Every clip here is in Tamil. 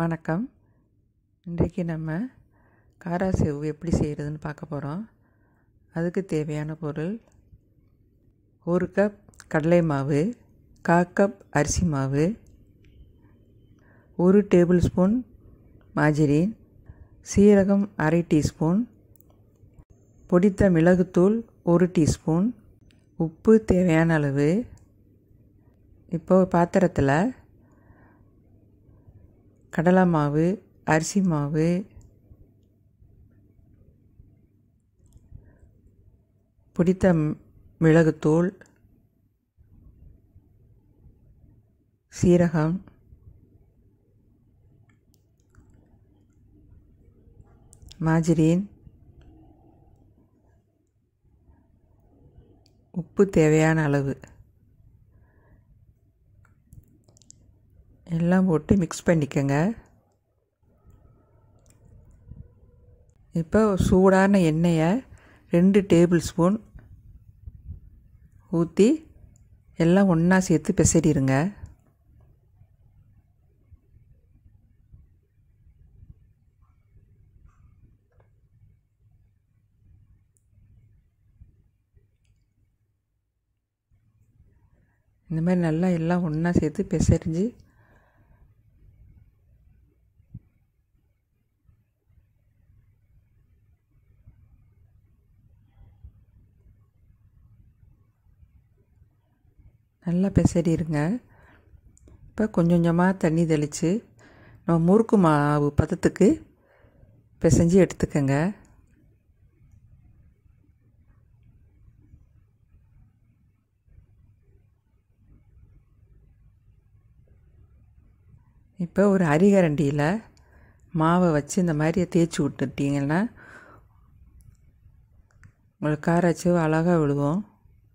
வணக்கம் இன்றைக்கு நம்ம காராசேவு எப்படி செய்கிறதுன்னு பார்க்க போகிறோம் அதுக்கு தேவையான பொருள் ஒரு கப் கடலை மாவு கா கப் அரிசி மாவு ஒரு டேபிள் ஸ்பூன் மாஜரின் சீரகம் அரை டீஸ்பூன் பொடித்த மிளகுத்தூள் ஒரு டீஸ்பூன் உப்பு தேவையான அளவு இப்போ பாத்திரத்தில் கடலை மாவு அரிசி மாவு பிடித்த மிளகுத்தூள் சீரகம் மாஜரின் உப்பு தேவையான அளவு எல்லாம் போட்டு மிக்ஸ் பண்ணிக்கோங்க இப்போ சூடான எண்ணெயை ரெண்டு டேபிள் ஸ்பூன் ஊற்றி எல்லாம் ஒன்றா சேர்த்து பிசறிடுங்க இந்த மாதிரி நல்லா எல்லாம் ஒன்றா சேர்த்து பிசைஞ்சு நல்லா பிசறிடுங்க இப்போ கொஞ்சம் கொஞ்சமாக தண்ணி தெளித்து நம்ம முறுக்கு மாவு பதத்துக்கு பிசைஞ்சு எடுத்துக்கோங்க இப்போ ஒரு அரிகரண்டியில் மாவை வச்சு இந்த மாதிரி தேய்ச்சி விட்டுட்டிங்கன்னா உங்களுக்கு காராச்சவு அழகாக விழுவும்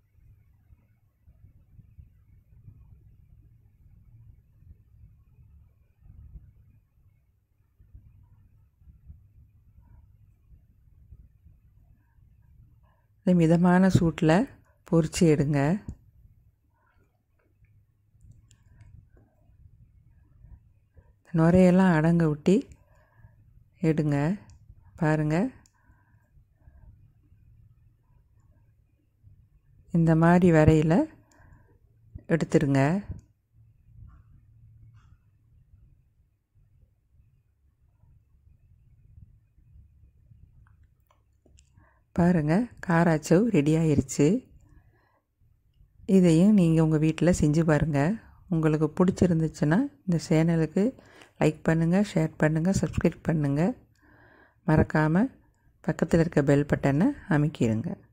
மிதமான சூட்டில் பொரித்து எடுங்க நுரையெல்லாம் அடங்க விட்டி எடுங்க பாருங்கள் இந்த மாதிரி வரையில் எடுத்துருங்க பாருங்கள் காராச்சவ் ரெடி ஆயிருச்சு இதையும் நீங்கள் உங்கள் வீட்டில் செஞ்சு பாருங்கள் உங்களுக்கு பிடிச்சிருந்துச்சுன்னா இந்த சேனலுக்கு லைக் பண்ணுங்கள் ஷேர் பண்ணுங்கள் சப்ஸ்கிரைப் பண்ணுங்கள் மறக்காமல் பக்கத்தில் இருக்க பெல் பட்டனை அமைக்கிடுங்க